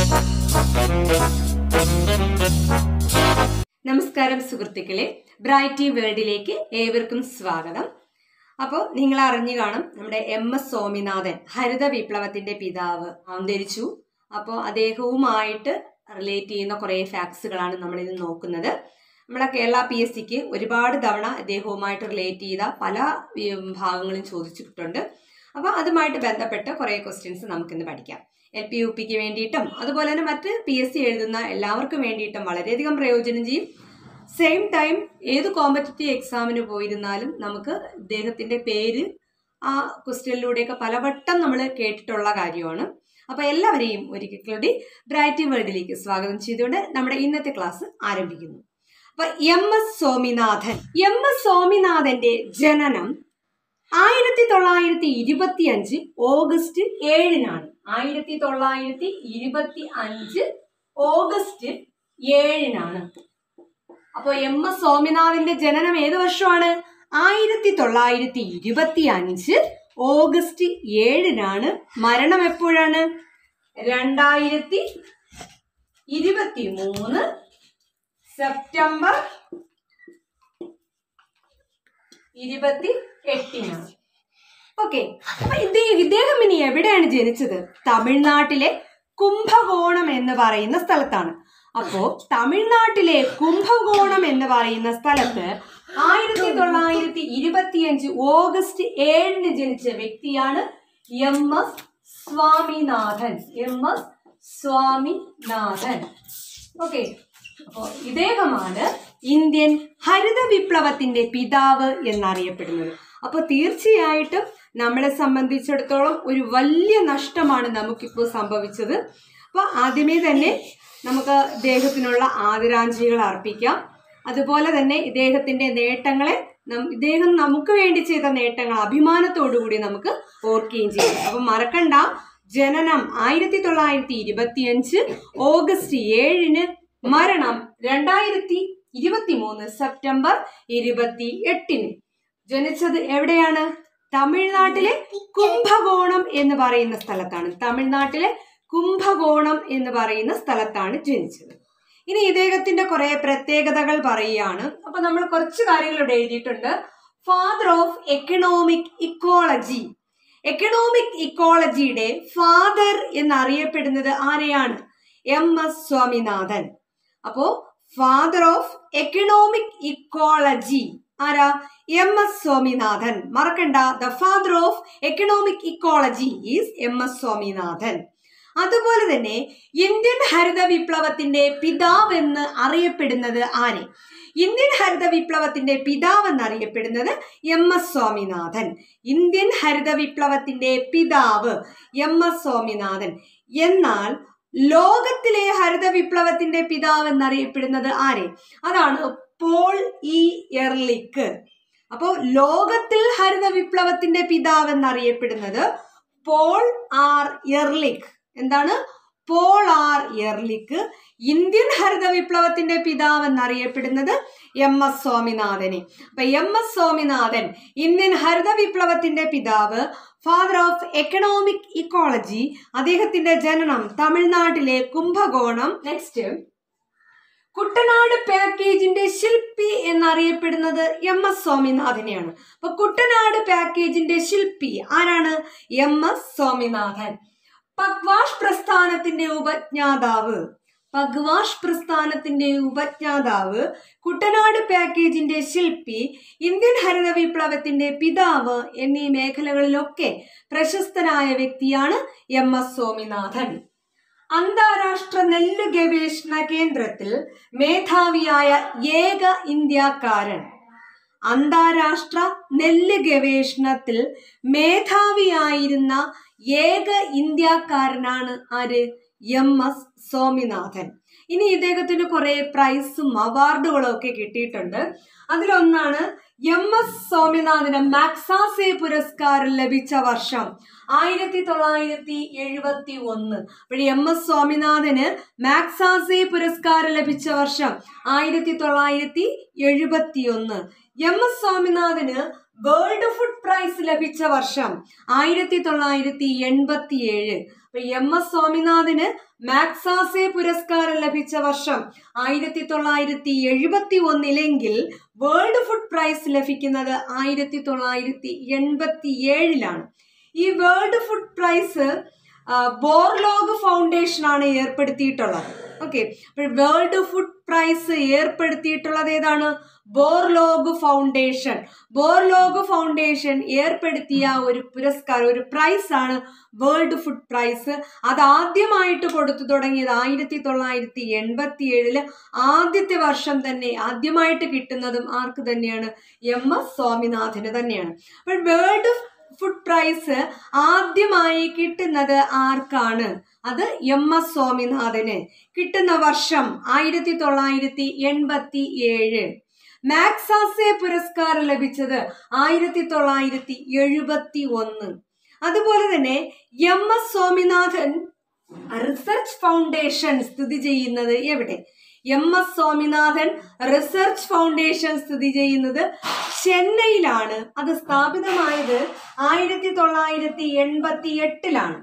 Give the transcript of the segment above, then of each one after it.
നമസ്കാരം സുഹൃത്തുക്കളെ ബ്രൈറ്റി വേൾഡിലേക്ക് ഏവർക്കും സ്വാഗതം അപ്പോൾ നിങ്ങൾ അറിഞ്ഞു കാണും നമ്മുടെ എം എസ് സ്വാമിനാഥൻ ഹരിത വിപ്ലവത്തിന്റെ പിതാവ് അന്തരിച്ചു അപ്പോൾ അദ്ദേഹവുമായിട്ട് റിലേറ്റ് ചെയ്യുന്ന കുറേ ഫാക്ട്സുകളാണ് നമ്മൾ ഇന്ന് നോക്കുന്നത് നമ്മളെ കേരള പി എസ് സിക്ക് ഒരുപാട് തവണ അദ്ദേഹവുമായിട്ട് റിലേറ്റ് ചെയ്ത പല ഉം, ഭാഗങ്ങളും ചോദിച്ചിട്ടുണ്ട് അപ്പോൾ അതുമായിട്ട് ബന്ധപ്പെട്ട കുറേ ക്വസ്റ്റ്യൻസ് നമുക്കിന്ന് പഠിക്കാം എൽ പി യു പിക്ക് വേണ്ടിയിട്ടും അതുപോലെ തന്നെ മറ്റ് പി എസ് സി എഴുതുന്ന എല്ലാവർക്കും വേണ്ടിയിട്ടും വളരെയധികം പ്രയോജനം ചെയ്യും സെയിം ടൈം ഏത് കോമ്പറ്റേറ്റീവ് എക്സാമിന് പോയിരുന്നാലും നമുക്ക് ഇദ്ദേഹത്തിന്റെ പേര് ആ ക്വസ്റ്റ്യനിലൂടെയൊക്കെ പലവട്ടം നമ്മൾ കേട്ടിട്ടുള്ള കാര്യമാണ് അപ്പോൾ എല്ലാവരെയും ഒരിക്കൽ കൂടി ബ്രൈറ്റി വേൾഡിലേക്ക് സ്വാഗതം ചെയ്തുകൊണ്ട് നമ്മുടെ ഇന്നത്തെ ക്ലാസ് ആരംഭിക്കുന്നു അപ്പൊ M S Swaminathan M S സ്വാമിനാഥന്റെ ജനനം ആയിരത്തി തൊള്ളായിരത്തി ഇരുപത്തി അഞ്ച് ഓഗസ്റ്റ് ഏഴിനാണ് ആയിരത്തി തൊള്ളായിരത്തി ഇരുപത്തി അഞ്ച് ഓഗസ്റ്റ് ഏഴിനാണ് അപ്പൊ എം എസ് സ്വാമിനാഥന്റെ ജനനം ഏത് വർഷമാണ് ആയിരത്തി തൊള്ളായിരത്തി ഇരുപത്തി അഞ്ച് ഓഗസ്റ്റ് ഏഴിനാണ് മരണം എപ്പോഴാണ് രണ്ടായിരത്തി ഇരുപത്തി മൂന്ന് സെപ്റ്റംബർ ഇരുപത്തി എട്ടിനാണ് ഓക്കെ അപ്പൊ ഇദ്ദേഹം ഇദ്ദേഹം ഇനി എവിടെയാണ് ജനിച്ചത് തമിഴ്നാട്ടിലെ കുംഭകോണം എന്ന് പറയുന്ന സ്ഥലത്താണ് അപ്പോ തമിഴ്നാട്ടിലെ കുംഭകോണം എന്ന് പറയുന്ന സ്ഥലത്ത് ആയിരത്തി തൊള്ളായിരത്തി ഇരുപത്തിയഞ്ച് ഓഗസ്റ്റ് ഏഴിന് ജനിച്ച വ്യക്തിയാണ് M S Swaminathan M S Swaminathan okay അപ്പോ ഇദ്ദേഹമാണ് ഇന്ത്യൻ ഹരിത വിപ്ലവത്തിന്റെ പിതാവ് എന്നറിയപ്പെടുന്നത് അപ്പോൾ തീർച്ചയായിട്ടും നമ്മളെ സംബന്ധിച്ചിടത്തോളം ഒരു വലിയ നഷ്ടമാണ് നമുക്കിപ്പോൾ സംഭവിച്ചത് അപ്പോൾ ആദ്യമേ തന്നെ നമുക്ക് ഇദ്ദേഹത്തിനുള്ള ആദരാഞ്ജലികൾ അർപ്പിക്കാം അതുപോലെ തന്നെ ഇദ്ദേഹത്തിന്റെ നേട്ടങ്ങളെ നം- ഇദ്ദേഹം നമുക്ക് വേണ്ടി ചെയ്ത നേട്ടങ്ങൾ അഭിമാനത്തോടു കൂടി നമുക്ക് ഓർക്കുകയും ചെയ്യാം അപ്പം മറക്കണ്ട ജനനം ആയിരത്തി തൊള്ളായിരത്തി ഇരുപത്തിയഞ്ച് ഓഗസ്റ്റ് ഏഴിന് മരണം രണ്ടായിരത്തി ഇരുപത്തി മൂന്ന് സെപ്റ്റംബർ ഇരുപത്തി എട്ടിന് ജനിച്ചത് എവിടെയാണ് തമിഴ്നാട്ടിലെ കുംഭകോണം എന്ന് പറയുന്ന സ്ഥലത്താണ് തമിഴ്നാട്ടിലെ കുംഭകോണം എന്ന് പറയുന്ന സ്ഥലത്താണ് ജനിച്ചത് ഇനി ഇദ്ദേഹത്തിന്റെ കുറെ പ്രത്യേകതകൾ പറയുകയാണ് അപ്പൊ നമ്മൾ കുറച്ച് കാര്യങ്ങൾ ഇവിടെ എഴുതിയിട്ടുണ്ട് father of economic ecology economic ഇക്കോളജിയുടെ ഫാദർ എന്നറിയപ്പെടുന്നത് ആരെയാണ് എം എസ് സ്വാമിനാഥൻ അപ്പോ ഫാദർ ഓഫ് എക്കണോമിക് ഇക്കോളജി ആരാ എം എസ് സ്വാമിനാഥൻ മറക്കണ്ട the father of economic ecology is M S Swaminathan അതുപോലെ തന്നെ ഇന്ത്യൻ ഹരിത വിപ്ലവത്തിന്റെ പിതാവ് എന്ന് അറിയപ്പെടുന്നത് ആര് ഇന്ത്യൻ ഹരിത വിപ്ലവത്തിന്റെ പിതാവ് എന്നറിയപ്പെടുന്നത് എം എസ് സ്വാമിനാഥൻ ഇന്ത്യൻ ഹരിത വിപ്ലവത്തിന്റെ പിതാവ് എം എസ് സ്വാമിനാഥൻ എന്നാൽ ലോകത്തിലെ ഹരിത വിപ്ലവത്തിന്റെ പിതാവ് എന്നറിയപ്പെടുന്നത് ആരെ അതാണ് പോൾ ഇ എർലിക്ക് അപ്പോൾ ലോകത്തിൽ ഹരിത വിപ്ലവത്തിന്റെ പിതാവ് എന്നറിയപ്പെടുന്നത് പോൾ ആർ എർലിക് എന്താണ് പോൾ ആർ എർലിക്ക് ഇന്ത്യൻ ഹരിത വിപ്ലവത്തിന്റെ പിതാവ് എന്നറിയപ്പെടുന്നത് എം എസ് സ്വാമിനാഥനെ അപ്പൊ എം എസ് സ്വാമിനാഥൻ ഇന്ത്യൻ ഹരിത വിപ്ലവത്തിന്റെ പിതാവ് ഫാദർ ഓഫ് എക്കണോമിക് ഇക്കോളജി അദ്ദേഹത്തിന്റെ ജനനം തമിഴ്നാട്ടിലെ കുംഭകോണം നെക്സ്റ്റ് കുട്ടനാട് പാക്കേജിന്റെ ശില്പി എന്നറിയപ്പെടുന്നത് എം എസ് സ്വാമിനാഥനെയാണ് അപ്പൊ കുട്ടനാട് പാക്കേജിന്റെ ശില്പി ആരാണ് എം എസ് സ്വാമിനാഥൻ പഗ്വാഷ് പ്രസ്ഥാനത്തിന്റെ ഉപജ്ഞാതാവ് പഗ്വാഷ് പ്രസ്ഥാനത്തിന്റെ ഉപജ്ഞാതാവ് കുട്ടനാട് പാക്കേജിന്റെ ശില്പി ഇന്ത്യൻ ഹരിത വിപ്ലവത്തിന്റെ പിതാവ് എന്നീ മേഖലകളിലൊക്കെ പ്രശസ്തനായ വ്യക്തിയാണ് എം എസ് സ്വാമിനാഥൻ അന്താരാഷ്ട്ര നെല്ല് ഗവേഷണ കേന്ദ്രത്തിൽ മേധാവിയായ ഏക ഇന്ത്യക്കാരൻ അന്താരാഷ്ട്ര നെല്ല് ഗവേഷണത്തിൽ മേധാവിയായിരുന്ന ഏക ഇന്ത്യക്കാരനാണ് ആര് എം എസ് സ്വാമിനാഥൻ ഇനി ഇദ്ദേഹത്തിന് കുറെ പ്രൈസും അവാർഡുകളും ഒക്കെ കിട്ടിയിട്ടുണ്ട് അതിലൊന്നാണ് എം എസ് സ്വാമിനാഥന് മാക്സാസെ പുരസ്കാരം ലഭിച്ച വർഷം ആയിരത്തി തൊള്ളായിരത്തി എഴുപത്തി ഒന്ന് അപ്പോൾ എം എസ് സ്വാമിനാഥന് മാക്സാസെ പുരസ്കാരം ലഭിച്ച വർഷം ആയിരത്തി തൊള്ളായിരത്തി എഴുപത്തി ഒന്ന് എം എസ് സ്വാമിനാഥന് വേൾഡ് ഫുഡ് പ്രൈസ് ലഭിച്ച വർഷം ആയിരത്തി തൊള്ളായിരത്തി എൺപത്തി ഏഴ് എം എസ് സ്വാമിനാഥന് മാക്സാസെ പുരസ്കാരം ലഭിച്ച വർഷം ആയിരത്തി തൊള്ളായിരത്തി എഴുപത്തി ഒന്നിലെങ്കിൽ വേൾഡ് ഫുഡ് പ്രൈസ് ലഭിക്കുന്നത് ആയിരത്തി തൊള്ളായിരത്തി എൺപത്തി ഏഴിലാണ് ഈ world food prize Borlaug foundation ആണ് ഏർപ്പെടുത്തിയിട്ടുള്ളത് ഓക്കെ അപ്പോൾ വേൾഡ് ഫുഡ് പ്രൈസ് ഏർപ്പെടുത്തിയിട്ടുള്ളത് ഏതാണ് ബോർലോഗ് ഫൗണ്ടേഷൻ ബോർലോഗ് ഫൗണ്ടേഷൻ ഏർപ്പെടുത്തിയ ഒരു പുരസ്കാരം ഒരു പ്രൈസ് ആണ് വേൾഡ് ഫുഡ് പ്രൈസ് അത് ആദ്യമായിട്ട് കൊടുത്തു തുടങ്ങിയത് ആയിരത്തി തൊള്ളായിരത്തി എൺപത്തി ഏഴില് ആദ്യത്തെ വർഷം തന്നെ ആദ്യമായിട്ട് കിട്ടുന്നതും ആർക്ക് തന്നെയാണ് എം എസ് സ്വാമിനാഥന് തന്നെയാണ് അപ്പോൾ വേൾഡ് ഫുഡ് പ്രൈസ് ആദ്യമായി കിട്ടുന്നത് ആർക്കാണ് അത് എം എസ് സ്വാമിനാഥന് കിട്ടുന്ന വർഷം ആയിരത്തി തൊള്ളായിരത്തി എൺപത്തി ഏഴ് മാക്സാസെ പുരസ്കാരം ലഭിച്ചത് ആയിരത്തി തൊള്ളായിരത്തി എഴുപത്തി ഒന്ന് അതുപോലെ തന്നെ M S Swaminathan research foundation സ്ഥിതി ചെയ്യുന്നത് എവിടെ M S Swaminathan research foundation സ്ഥിതി ചെയ്യുന്നത് ചെന്നൈയിലാണ് അത് സ്ഥാപിതമായത് ആയിരത്തി തൊള്ളായിരത്തി എൺപത്തി എട്ടിലാണ്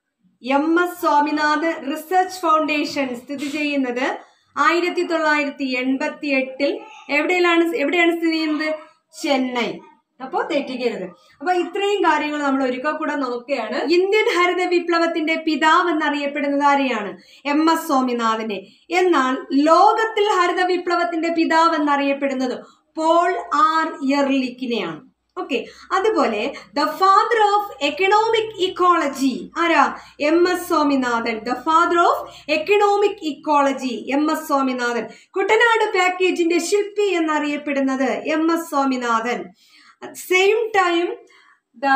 M S Swaminathan research foundation സ്ഥിതി ചെയ്യുന്നത് ആയിരത്തി തൊള്ളായിരത്തി എൺപത്തി എട്ടിൽ എവിടെയാണ് എവിടെയാണ് സ്ഥിതി ചെയ്യുന്നത് ചെന്നൈ അപ്പോൾ തെറ്റിക്കരുത് അപ്പൊ ഇത്രയും കാര്യങ്ങൾ നമ്മൾ ഒരിക്കൽ കൂടെ നോക്കുകയാണ് ഇന്ത്യൻ ഹരിത വിപ്ലവത്തിന്റെ പിതാവ് എന്നറിയപ്പെടുന്നത് ആരെയാണ് എം എസ് സ്വാമിനാഥനെ എന്നാൽ ലോകത്തിൽ ഹരിത വിപ്ലവത്തിന്റെ പിതാവ് എന്നറിയപ്പെടുന്നത് പോൾ ആർ ഇയർലിക്കിനെയാണ് ഓക്കെ അതുപോലെ the father of economic ecology ആരാ M S Swaminathan the father of economic ecology M S Swaminathan Kuttanad പാക്കേജിന്റെ ശില്പി എന്നറിയപ്പെടുന്നത് M S Swaminathan same time the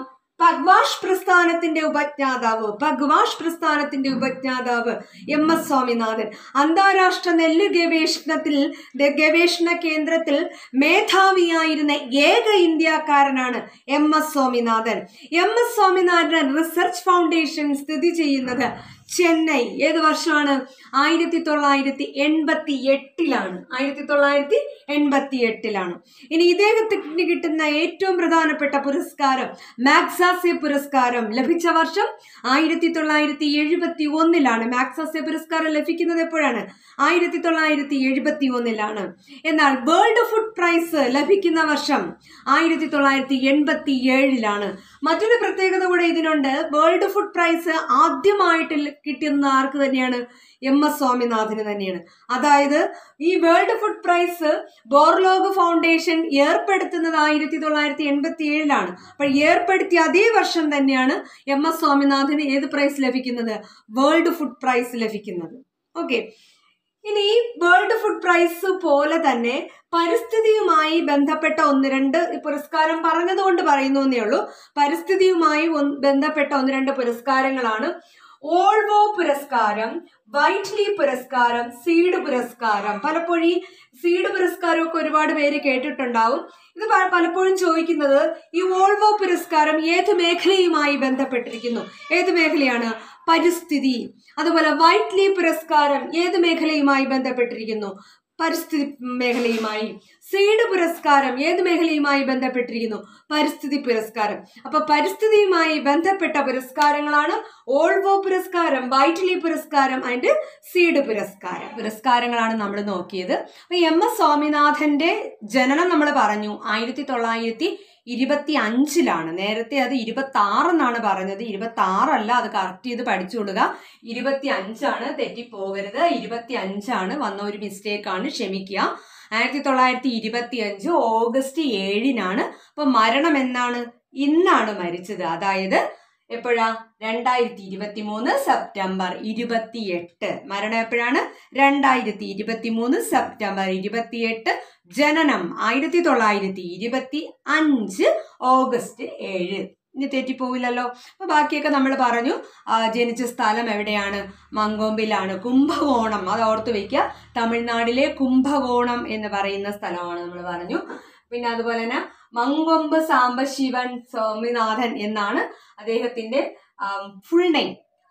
Pugwash പ്രസ്ഥാനത്തിന്റെ ഉപജ്ഞാതാവ് പഗ്വാഷ് പ്രസ്ഥാനത്തിന്റെ ഉപജ്ഞാതാവ് എം എസ് സ്വാമിനാഥൻ അന്താരാഷ്ട്ര നെല്ല് ഗവേഷണത്തിൽ ദ ഗവേഷണ കേന്ദ്രത്തിൽ മേധാവിയായിരുന്ന ഏക ഇന്ത്യക്കാരനാണ് M S Swaminathan M S Swaminathan research foundation സ്ഥിതി ചെയ്യുന്നത് ചെന്നൈ ഏത് വർഷമാണ് ആയിരത്തി തൊള്ളായിരത്തി എൺപത്തി എട്ടിലാണ് ആയിരത്തി തൊള്ളായിരത്തി എൺപത്തി എട്ടിലാണ് ഇനി ഇദ്ദേഹത്തിന് കിട്ടുന്ന ഏറ്റവും പ്രധാനപ്പെട്ട പുരസ്കാരം മാക്സാസെ പുരസ്കാരം ലഭിച്ച വർഷം ആയിരത്തി തൊള്ളായിരത്തി എഴുപത്തി ഒന്നിലാണ് മാക്സാസെ പുരസ്കാരം ലഭിക്കുന്നത് എപ്പോഴാണ് ആയിരത്തി തൊള്ളായിരത്തി എഴുപത്തി ഒന്നിലാണ് എന്നാൽ വേൾഡ് ഫുഡ് പ്രൈസ് ലഭിക്കുന്ന വർഷം ആയിരത്തി തൊള്ളായിരത്തി എൺപത്തി ഏഴിലാണ് മറ്റൊരു പ്രത്യേകത കൂടെ ഇതിനുണ്ട് വേൾഡ് ഫുഡ് പ്രൈസ് ആദ്യമായിട്ട് കിട്ടുന്ന ആർക്ക് തന്നെയാണ് എം എസ് സ്വാമിനാഥന് തന്നെയാണ് അതായത് ഈ world food prize Borlaug foundation ഏർപ്പെടുത്തുന്നത് ആയിരത്തി തൊള്ളായിരത്തി എൺപത്തി ഏഴിലാണ് അപ്പോൾ ഏർപ്പെടുത്തിയ അതേ വർഷം തന്നെയാണ് എം എസ് സ്വാമിനാഥന് ഏത് പ്രൈസ് ലഭിക്കുന്നത് വേൾഡ് ഫുഡ് പ്രൈസ് ലഭിക്കുന്നത് ഓക്കെ ഇനി ഈ വേൾഡ് ഫുഡ് പ്രൈസ് പോലെ തന്നെ പരിസ്ഥിതിയുമായി ബന്ധപ്പെട്ട ഒന്ന് രണ്ട് പുരസ്കാരം പറഞ്ഞതുകൊണ്ട് പറയുന്നു എന്നേ ഉള്ളൂ പരിസ്ഥിതിയുമായി ഒന്ന് ബന്ധപ്പെട്ട ഒന്ന് രണ്ട് പുരസ്കാരങ്ങളാണ് ഓൾവോ പുരസ്കാരം വൈറ്റ്ലി പുരസ്കാരം സീഡ് പുരസ്കാരം പലപ്പോഴും ഈ സീഡ് പുരസ്കാരമൊക്കെ ഒരുപാട് പേര് കേട്ടിട്ടുണ്ടാവും ഇത് പ- പലപ്പോഴും ചോദിക്കുന്നത് ഈ ഓൾവോ പുരസ്കാരം ഏത് മേഖലയുമായി ബന്ധപ്പെട്ടിരിക്കുന്നു ഏത് മേഖലയാണ് പരിസ്ഥിതി അതുപോലെ വൈറ്റ്ലി പുരസ്കാരം ഏത് മേഖലയുമായി ബന്ധപ്പെട്ടിരിക്കുന്നു പരിസ്ഥിതി മേഖലയുമായി സീഡ് പുരസ്കാരം ഏത് മേഖലയുമായി ബന്ധപ്പെട്ടിരിക്കുന്നു പരിസ്ഥിതി പുരസ്കാരം അപ്പൊ പരിസ്ഥിതിയുമായി ബന്ധപ്പെട്ട പുരസ്കാരങ്ങളാണ് ഓൾവോ പുരസ്കാരം വൈറ്റ്ലി പുരസ്കാരം ആൻഡ് സീഡ് പുരസ്കാരം പുരസ്കാരങ്ങളാണ് നമ്മൾ നോക്കിയത് അപ്പൊ എം എസ് സ്വാമിനാഥന്റെ ജനനം നമ്മൾ പറഞ്ഞു ആയിരത്തി തൊള്ളായിരത്തി ഇരുപത്തി അഞ്ചിലാണ് നേരത്തെ അത് ഇരുപത്തി ആറെന്നാണ് പറഞ്ഞത് ഇരുപത്തി ആറല്ല അത് കറക്റ്റ് ചെയ്ത് പഠിച്ചുകൊള്ളുക ഇരുപത്തി അഞ്ചാണ് തെറ്റിപ്പോകരുത് ഇരുപത്തി അഞ്ചാണ് വന്ന ഒരു മിസ്റ്റേക്കാണ് ക്ഷമിക്കുക ആയിരത്തി തൊള്ളായിരത്തി ഇരുപത്തി അഞ്ച് ഓഗസ്റ്റ് ഏഴിനാണ് അപ്പൊ മരണം എന്നാണ് ഇന്നാണ് മരിച്ചത് അതായത് എപ്പോഴാ രണ്ടായിരത്തി ഇരുപത്തി മൂന്ന് സെപ്റ്റംബർ ഇരുപത്തി എട്ട് മരണം എപ്പോഴാണ് രണ്ടായിരത്തി ഇരുപത്തി മൂന്ന് സെപ്റ്റംബർ ഇരുപത്തിയെട്ട് ജനനം ആയിരത്തി തൊള്ളായിരത്തി ഇരുപത്തി അഞ്ച് ഓഗസ്റ്റ് ഏഴ് ഇനി തെറ്റിപ്പോവില്ലല്ലോ അപ്പൊ ബാക്കിയൊക്കെ നമ്മൾ പറഞ്ഞു ആ, ജനിച്ച സ്ഥലം എവിടെയാണ് മങ്കോമ്പിലാണ് കുംഭകോണം അത് ഓർത്ത് വെക്കുക തമിഴ്നാട്ടിലെ കുംഭകോണം എന്ന് പറയുന്ന സ്ഥലമാണ് നമ്മൾ പറഞ്ഞു പിന്നെ അതുപോലെ തന്നെ മങ്കൊമ്പ് സാംബശിവൻ സ്വാമിനാഥൻ എന്നാണ് അദ്ദേഹത്തിന്റെ ഫുൾ നെയിം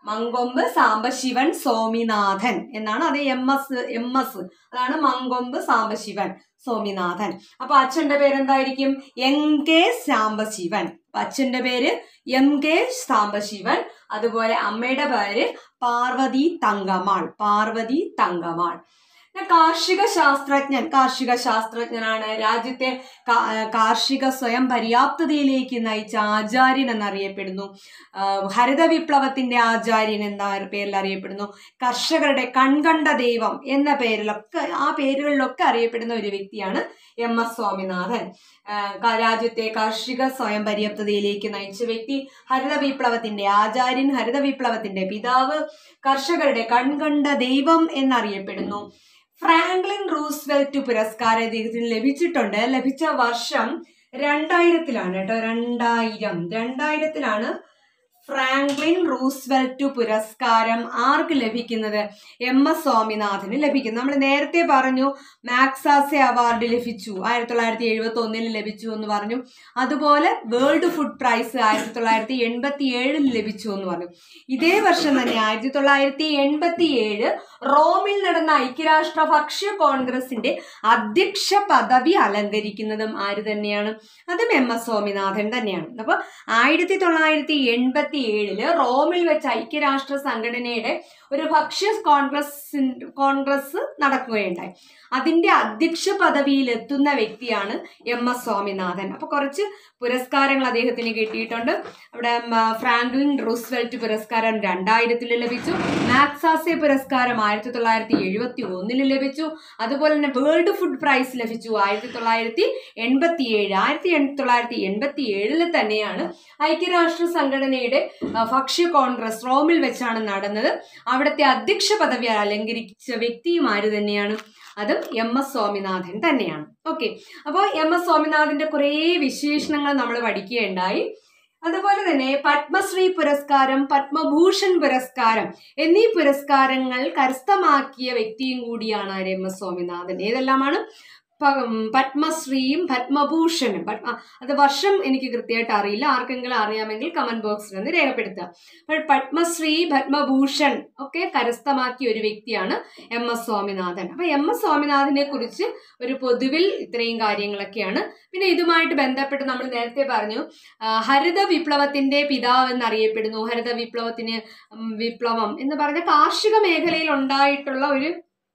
മങ്കൊമ്പ് സാംബശിവൻ സ്വാമിനാഥൻ എന്നാണ് അത് എം എസ് എം എസ് അതാണ് മങ്കൊമ്പ് സാംബശിവൻ സ്വാമിനാഥൻ അപ്പൊ അച്ഛന്റെ പേരെന്തായിരിക്കും എം കെ സാംബശിവൻ അപ്പൊ അച്ഛന്റെ പേര് എം കെ സാംബശിവൻ അതുപോലെ അമ്മയുടെ പേര് പാർവതി തങ്കമാൾ പാർവതി തങ്കമാൾ പിന്നെ കാർഷിക ശാസ്ത്രജ്ഞൻ കാർഷിക ശാസ്ത്രജ്ഞനാണ് രാജ്യത്തെ കാ- കാർഷിക സ്വയം പര്യാപ്തതയിലേക്ക് നയിച്ച ആചാര്യൻ എന്നറിയപ്പെടുന്നു ആഹ് ഹരിത വിപ്ലവത്തിന്റെ ആചാര്യൻ എന്ന പേരിൽ അറിയപ്പെടുന്നു കർഷകരുടെ കൺകണ്ട ദൈവം എന്ന പേരിലൊക്കെ ആ പേരുകളിലൊക്കെ അറിയപ്പെടുന്ന ഒരു വ്യക്തിയാണ് എം എസ് സ്വാമിനാഥൻ ആഹ് ക- രാജ്യത്തെ കാർഷിക സ്വയം പര്യാപ്തതയിലേക്ക് നയിച്ച വ്യക്തി ഹരിത വിപ്ലവത്തിന്റെ ആചാര്യൻ ഹരിത വിപ്ലവത്തിന്റെ പിതാവ് കർഷകരുടെ കൺകണ്ട ദൈവം എന്നറിയപ്പെടുന്നു ഫ്രാങ്ക്ലിൻ റൂസ്വെൽറ്റ് പുരസ്കാരം ഇദ്ദേഹത്തിന് ലഭിച്ചിട്ടുണ്ട് ലഭിച്ച വർഷം രണ്ടായിരത്തിലാണ് കേട്ടോ രണ്ടായിരം രണ്ടായിരത്തിലാണ് ഫ്രാങ്ക്ലിൻ റൂസ്വെൽറ്റ് പുരസ്കാരം ആർക്ക് ലഭിക്കുന്നത് എം എസ് സ്വാമിനാഥന് ലഭിക്കുന്നു നമ്മൾ നേരത്തെ പറഞ്ഞു മാക്സാസെ അവാർഡ് ലഭിച്ചു ആയിരത്തി തൊള്ളായിരത്തി എഴുപത്തി ഒന്നിൽ ലഭിച്ചു എന്ന് പറഞ്ഞു അതുപോലെ വേൾഡ് ഫുഡ് പ്രൈസ് ആയിരത്തി തൊള്ളായിരത്തി എൺപത്തി ഏഴിൽ ലഭിച്ചു എന്ന് പറഞ്ഞു ഇതേ വർഷം തന്നെ ആയിരത്തി തൊള്ളായിരത്തി എൺപത്തി ഏഴ് റോമിൽ നടന്ന ഐക്യരാഷ്ട്ര ഭക്ഷ്യ കോൺഗ്രസിന്റെ അധ്യക്ഷ പദവി അലങ്കരിക്കുന്നതും ആര് തന്നെയാണ് അതും എം എസ് സ്വാമിനാഥൻ തന്നെയാണ് അപ്പൊ ആയിരത്തി തൊള്ളായിരത്തി എൺപത്തി ഏഴില് റോമിൽ വെച്ച് ഐക്യരാഷ്ട്ര സംഘടനയുടെ ഒരു ഭക്ഷ്യ കോൺഗ്രസ് കോൺഗ്രസ് നടക്കുകയുണ്ടായി അതിന്റെ അധ്യക്ഷ പദവിയിൽ എത്തുന്ന വ്യക്തിയാണ് എം എസ് സ്വാമിനാഥൻ അപ്പൊ കുറച്ച് പുരസ്കാരങ്ങൾ അദ്ദേഹത്തിന് കിട്ടിയിട്ടുണ്ട് അവിടെ ഉം, ആ, ഫ്രാങ്ക്ലിൻ റൂസ്വെൽറ്റ് പുരസ്കാരം രണ്ടായിരത്തിൽ ലഭിച്ചു മാക്സാസെ പുരസ്കാരം ആയിരത്തി തൊള്ളായിരത്തി എഴുപത്തി ഒന്നിൽ ലഭിച്ചു അതുപോലെ തന്നെ വേൾഡ് ഫുഡ് പ്രൈസ് ലഭിച്ചു ആയിരത്തി തൊള്ളായിരത്തി എൺപത്തി ഏഴ് ആയിരത്തി തൊള്ളായിരത്തി എൺപത്തി ഏഴിൽ തന്നെയാണ് ഐക്യരാഷ്ട്ര സംഘടനയുടെ ആ, ഭക്ഷ്യ കോൺഗ്രസ് റോമിൽ വെച്ചാണ് നടന്നത് അവിടുത്തെ അധ്യക്ഷ പദവി അലങ്കരിച്ച വ്യക്തിയും ആര് തന്നെയാണ് അതും എം എസ് സ്വാമിനാഥൻ തന്നെയാണ് ഓക്കെ അപ്പോൾ എം എസ് സ്വാമിനാഥന്റെ കുറേ വിശേഷണങ്ങൾ നമ്മൾ പഠിക്കുകയുണ്ടായി അതുപോലെ തന്നെ പത്മശ്രീ പുരസ്കാരം പത്മഭൂഷൺ പുരസ്കാരം എന്നീ പുരസ്കാരങ്ങൾ കരസ്ഥമാക്കിയ വ്യക്തിയും കൂടിയാണ് ആര് എം എസ് സ്വാമിനാഥൻ ഏതെല്ലാമാണ് പ- ഉം, പത്മശ്രീയും പത്മഭൂഷണും പത്മ അത് വർഷം എനിക്ക് കൃത്യമായിട്ട് അറിയില്ല ആർക്കെങ്കിലും അറിയാമെങ്കിൽ കമന്റ് ബോക്സിൽ ഒന്ന് രേഖപ്പെടുത്തുക അപ്പോൾ പത്മശ്രീ പത്മഭൂഷൺ ഒക്കെ കരസ്ഥമാക്കിയ ഒരു വ്യക്തിയാണ് എം എസ് സ്വാമിനാഥൻ അപ്പൊ എം എസ് സ്വാമിനാഥനെ കുറിച്ച് ഒരു പൊതുവിൽ ഇത്രയും കാര്യങ്ങളൊക്കെയാണ് പിന്നെ ഇതുമായിട്ട് ബന്ധപ്പെട്ട് നമ്മൾ നേരത്തെ പറഞ്ഞു ആ, ഹരിത വിപ്ലവത്തിന്റെ പിതാവ് എന്നറിയപ്പെടുന്നു ഹരിത വിപ്ലവത്തിന് ഉം, വിപ്ലവം എന്ന് പറഞ്ഞ കാർഷിക മേഖലയിൽ ഉണ്ടായിട്ടുള്ള ഒരു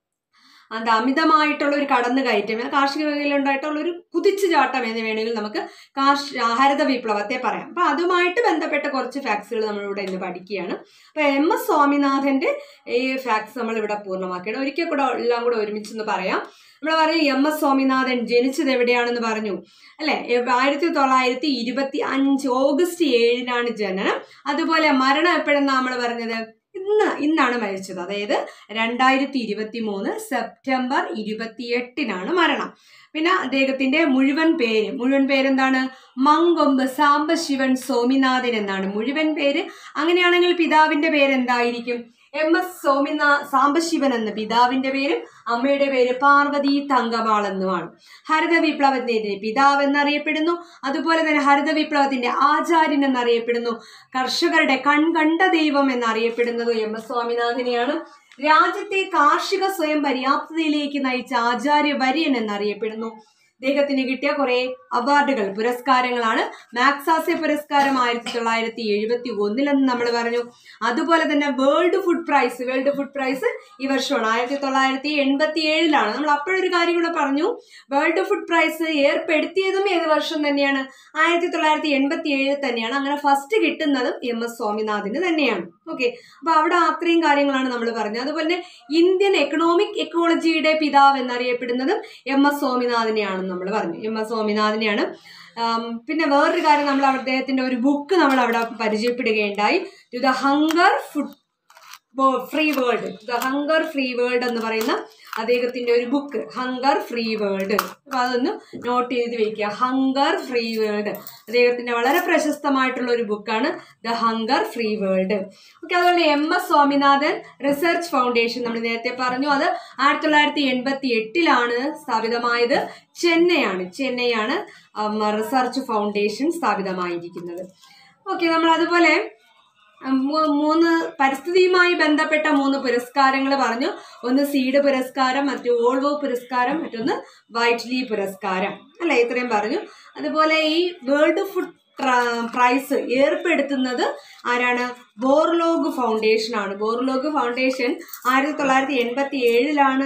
അത് അമിതമായിട്ടുള്ള ഒരു കടന്നുകയറ്റം കാർഷിക മേഖലയിൽ ഉണ്ടായിട്ടുള്ള ഒരു കുതിച്ചു ചാട്ടം എന്ന് വേണമെങ്കിൽ നമുക്ക് കാർഷ ഹരിത വിപ്ലവത്തെ പറയാം അപ്പൊ അതുമായിട്ട് ബന്ധപ്പെട്ട കുറച്ച് ഫാക്ട്സുകൾ നമ്മളിവിടെ ഇന്ന് പഠിക്കുകയാണ് അപ്പൊ എം എസ് സ്വാമിനാഥന്റെ ഈ ഫാക്ട്സ് നമ്മൾ ഇവിടെ പൂർണ്ണമാക്കണം ഒരിക്കൽ കൂടെ എല്ലാം കൂടെ ഒരുമിച്ചൊന്ന് പറയാം നമ്മൾ പറയും എം എസ് സ്വാമിനാഥൻ ജനിച്ചത് എവിടെയാണെന്ന് പറഞ്ഞു അല്ലെ ആയിരത്തി തൊള്ളായിരത്തി ഇരുപത്തി അഞ്ച് ഓഗസ്റ്റ് ഏഴിനാണ് ജനനം അതുപോലെ മരണം എപ്പോഴെന്നാ നമ്മൾ പറഞ്ഞത് ഇന്ന് ഇന്നാണ് മരിച്ചത് അതായത് രണ്ടായിരത്തി ഇരുപത്തി മൂന്ന് സെപ്റ്റംബർ ഇരുപത്തിയെട്ടിനാണ് മരണം പിന്നെ അദ്ദേഹത്തിന്റെ മുഴുവൻ പേര് മുഴുവൻ പേരെന്താണ് മങ്കൊമ്പ് സാംബശിവൻ സ്വാമിനാഥൻ എന്നാണ് മുഴുവൻ പേര് അങ്ങനെയാണെങ്കിൽ പിതാവിന്റെ പേര് എന്തായിരിക്കും എം എസ് സോമിനാ സാംബശിവൻ എന്ന പിതാവിന്റെ പേരും അമ്മയുടെ പേര് പാർവതി തങ്കമാൾ എന്നുമാണ് ഹരിത വിപ്ലവത്തിന്റെ പിതാവ് എന്നറിയപ്പെടുന്നു അതുപോലെ തന്നെ ഹരിത വിപ്ലവത്തിന്റെ ആചാര്യൻ എന്നറിയപ്പെടുന്നു കർഷകരുടെ കൺകണ്ട ദൈവം എന്നറിയപ്പെടുന്നത് എം എസ് സ്വാമിനാഥനെയാണ് രാജ്യത്തെ കാർഷിക സ്വയം പര്യാപ്തതയിലേക്ക് നയിച്ച ആചാര്യ വര്യൻ എന്നറിയപ്പെടുന്നു അദ്ദേഹത്തിന് കിട്ടിയ കുറെ അവാർഡുകൾ പുരസ്കാരങ്ങളാണ് മാക്സാസെ പുരസ്കാരം ആയിരത്തി തൊള്ളായിരത്തി എഴുപത്തി ഒന്നിലെന്ന് നമ്മൾ പറഞ്ഞു അതുപോലെ തന്നെ world food prize world food prize ഈ വർഷമാണ് ആയിരത്തി തൊള്ളായിരത്തി എൺപത്തി ഏഴിലാണ് നമ്മൾ അപ്പോഴൊരു കാര്യം കൂടെ പറഞ്ഞു വേൾഡ് ഫുഡ് പ്രൈസ് ഏർപ്പെടുത്തിയതും ഏത് വർഷം തന്നെയാണ് ആയിരത്തി തൊള്ളായിരത്തി എൺപത്തി ഏഴിൽ തന്നെയാണ് അങ്ങനെ ഫസ്റ്റ് കിട്ടുന്നതും എം എസ് സ്വാമിനാഥന് തന്നെയാണ് ഓക്കെ അപ്പൊ അവിടെ അത്രയും കാര്യങ്ങളാണ് നമ്മൾ പറഞ്ഞത് അതുപോലെ തന്നെ ഇന്ത്യൻ എക്കണോമിക് എക്കോളജിയുടെ പിതാവ് എന്നറിയപ്പെടുന്നതും എം എസ് സ്വാമിനാഥനെയാണെന്ന് നമ്മൾ പറഞ്ഞു എം എസ് സ്വാമിനാഥനെയാണ് ആം, പിന്നെ വേറൊരു കാര്യം നമ്മൾ അദ്ദേഹത്തിന്റെ ഒരു ബുക്ക് നമ്മൾ അവിടെ പരിചയപ്പെടുകയുണ്ടായി to the hunger food free world the hunger free world എന്ന് പറയുന്ന അദ്ദേഹത്തിന്റെ ഒരു ബുക്ക് ഹങ്കർ ഫ്രീ വേൾഡ് അപ്പൊ അതൊന്ന് നോട്ട് ചെയ്ത് വെക്കുക ഹങ്കർ ഫ്രീ വേൾഡ് അദ്ദേഹത്തിന്റെ വളരെ പ്രശസ്തമായിട്ടുള്ള ഒരു ബുക്കാണ് the hunger free world okay അതുപോലെ M S Swaminathan research foundation നമ്മൾ നേരത്തെ പറഞ്ഞു അത് ആയിരത്തി തൊള്ളായിരത്തി എൺപത്തി എട്ടിലാണ് സ്ഥാപിതമായത് ചെന്നൈയാണ് ചെന്നൈയാണ് റിസർച്ച് ഫൗണ്ടേഷൻ സ്ഥാപിതമായിരിക്കുന്നത് ഓക്കെ നമ്മൾ അതുപോലെ മൂ- മൂന്ന് പരിസ്ഥിതിയുമായി ബന്ധപ്പെട്ട മൂന്ന് പുരസ്കാരങ്ങൾ പറഞ്ഞു ഒന്ന് സീഡ് പുരസ്കാരം മറ്റു ഓൾവോ പുരസ്കാരം മറ്റൊന്ന് വൈറ്റ്ലി പുരസ്കാരം അല്ലെ ഇത്രയും പറഞ്ഞു അതുപോലെ ഈ വേൾഡ് ഫുഡ് പ്രൈസ് ഏർപ്പെടുത്തുന്നത് ആരാണ് ബോർലോഗ് ഫൗണ്ടേഷൻ ആണ് ബോർലോഗ് ഫൗണ്ടേഷൻ ആയിരത്തി തൊള്ളായിരത്തി എൺപത്തി ഏഴിലാണ്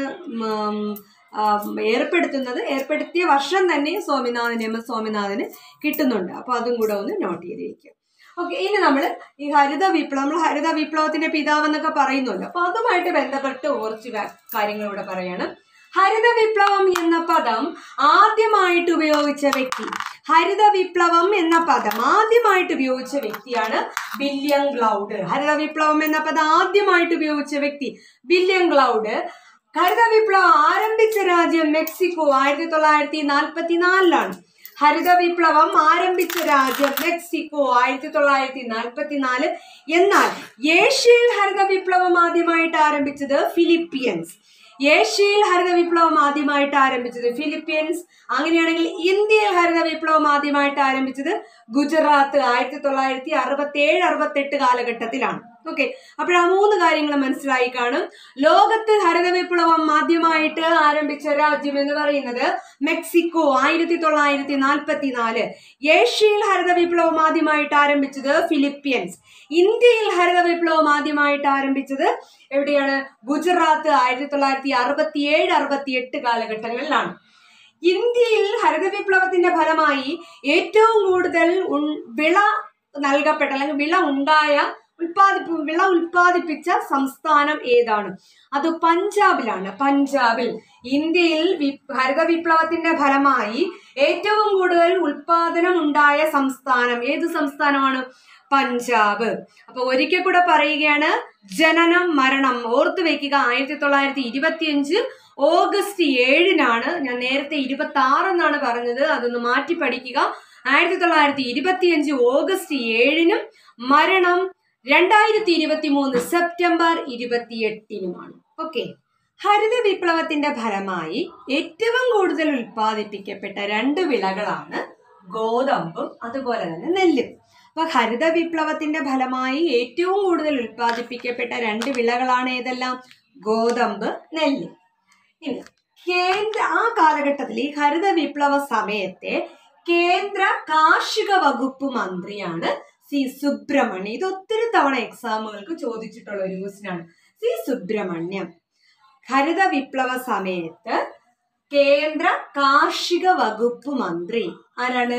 ഏർപ്പെടുത്തുന്നത് ഏർപ്പെടുത്തിയ വർഷം തന്നെ സ്വാമിനാഥൻ എം എസ് സ്വാമിനാഥന് കിട്ടുന്നുണ്ട് അപ്പോൾ അതും കൂടെ ഒന്ന് നോട്ട് ചെയ്ത് വയ്ക്കുക ഓക്കെ ഇനി നമ്മൾ ഈ ഹരിത വിപ്ലവം നമ്മൾ ഹരിത വിപ്ലവത്തിന്റെ പിതാവ് എന്നൊക്കെ പറയുന്നുണ്ട് അപ്പൊ അതുമായിട്ട് ബന്ധപ്പെട്ട് കുറച്ച് വ- കാര്യങ്ങൾ ഇവിടെ പറയാണ് ഹരിത വിപ്ലവം എന്ന പദം ആദ്യമായിട്ട് ഉപയോഗിച്ച വ്യക്തി ഹരിത വിപ്ലവം എന്ന പദം ആദ്യമായിട്ട് ഉപയോഗിച്ച വ്യക്തിയാണ് വില്യം ഗ്ലൗഡ് ഹരിത വിപ്ലവം എന്ന പദം ആദ്യമായിട്ട് ഉപയോഗിച്ച വ്യക്തി വില്യം ഗ്ലൗഡ് ഹരിത വിപ്ലവം ആരംഭിച്ച രാജ്യം മെക്സിക്കോ ആയിരത്തി തൊള്ളായിരത്തി നാൽപ്പത്തി നാലിലാണ് ഹരിത വിപ്ലവം ആരംഭിച്ച രാജ്യം മെക്സിക്കോ ആയിരത്തി തൊള്ളായിരത്തി നാൽപ്പത്തി നാല് എന്നാൽ ഏഷ്യയിൽ ഹരിത വിപ്ലവം ആദ്യമായിട്ട് ആരംഭിച്ചത് ഫിലിപ്പീൻസ് ഏഷ്യയിൽ ഹരിത വിപ്ലവം ആദ്യമായിട്ട് ആരംഭിച്ചത് ഫിലിപ്പീൻസ് അങ്ങനെയാണെങ്കിൽ ഇന്ത്യയിൽ ഹരിത വിപ്ലവം ആദ്യമായിട്ട് ആരംഭിച്ചത് ഗുജറാത്ത് ആയിരത്തി തൊള്ളായിരത്തി അറുപത്തി ഏഴ് അറുപത്തെട്ട് കാലഘട്ടത്തിലാണ് ഓക്കെ അപ്പോൾ ആ മൂന്ന് കാര്യങ്ങൾ മനസ്സിലായി കാണും ലോകത്ത് ഹരിത വിപ്ലവം ആദ്യമായിട്ട് ആരംഭിച്ച രാജ്യം എന്ന് പറയുന്നത് മെക്സിക്കോ ആയിരത്തി തൊള്ളായിരത്തി നാൽപ്പത്തി നാല് ഏഷ്യയിൽ ഹരിത വിപ്ലവം ആദ്യമായിട്ട് ആരംഭിച്ചത് ഫിലിപ്പീൻസ് ഇന്ത്യയിൽ ഹരിത വിപ്ലവം ആദ്യമായിട്ട് ആരംഭിച്ചത് എവിടെയാണ് ഗുജറാത്ത് ആയിരത്തി തൊള്ളായിരത്തി അറുപത്തി ഏഴ് അറുപത്തി എട്ട് കാലഘട്ടങ്ങളിലാണ് ഇന്ത്യയിൽ ഹരിത വിപ്ലവത്തിന്റെ ഫലമായി ഏറ്റവും കൂടുതൽ ഉൺ- വിള നൽകപ്പെട്ട അല്ലെങ്കിൽ വിള ഉണ്ടായ ഉൽപ്പാദിപ്പ വിള ഉൽപ്പാദിപ്പിച്ച സംസ്ഥാനം ഏതാണ് അത് പഞ്ചാബിലാണ് പഞ്ചാബിൽ ഇന്ത്യയിൽ വി- ഹരിത വിപ്ലവത്തിന്റെ ഫലമായി ഏറ്റവും കൂടുതൽ ഉൽപാദനം ഉണ്ടായ സംസ്ഥാനം ഏത് സംസ്ഥാനമാണ് പഞ്ചാബ് അപ്പൊ ഒരിക്കൽ കൂടെ പറയുകയാണ് ജനനം മരണം ഓർത്തു വെക്കുക ആയിരത്തി തൊള്ളായിരത്തി ഇരുപത്തിയഞ്ച് ഓഗസ്റ്റ് ഏഴിനാണ് ഞാൻ നേരത്തെ ഇരുപത്തി ആറ് എന്നാണ് പറഞ്ഞത് അതൊന്ന് മാറ്റി പഠിക്കുക ആയിരത്തി തൊള്ളായിരത്തി ഇരുപത്തിയഞ്ച് ഓഗസ്റ്റ് ഏഴിനും മരണം രണ്ടായിരത്തി ഇരുപത്തി മൂന്ന് സെപ്റ്റംബർ ഇരുപത്തിയെട്ടിനുമാണ് ഓക്കെ ഹരിത വിപ്ലവത്തിന്റെ ഫലമായി ഏറ്റവും കൂടുതൽ ഉൽപ്പാദിപ്പിക്കപ്പെട്ട രണ്ട് വിളകളാണ് ഗോതമ്പും അതുപോലെ തന്നെ നെല്ലും അപ്പൊ ഹരിത വിപ്ലവത്തിന്റെ ഫലമായി ഏറ്റവും കൂടുതൽ ഉൽപ്പാദിപ്പിക്കപ്പെട്ട രണ്ട് വിളകളാണ് ഏതെല്ലാം ഗോതമ്പ് നെല്ല് ഇനി കേന്ദ്ര ആ കാലഘട്ടത്തിൽ ഈ ഹരിത വിപ്ലവ സമയത്തെ കേന്ദ്ര കാർഷിക വകുപ്പ് മന്ത്രിയാണ് സി സുബ്രഹ്മണ്യം ഇത് ഒത്തിരി തവണ എക്സാമുകൾക്ക് ചോദിച്ചിട്ടുള്ള ഒരു ക്വസ്റ്റ്യൻ ആണ് സി സുബ്രഹ്മണ്യം ഹരിത വിപ്ലവ സമയത്ത് കേന്ദ്ര കാർഷിക വകുപ്പ് മന്ത്രി ആരാണ്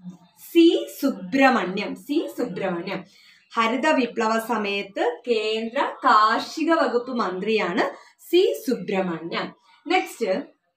സി സുബ്രഹ്മണ്യം സി സുബ്രഹ്മണ്യം ഹരിത വിപ്ലവ സമയത്ത് കേന്ദ്ര കാർഷിക വകുപ്പ് മന്ത്രിയാണ് സി സുബ്രഹ്മണ്യം നെക്സ്റ്റ്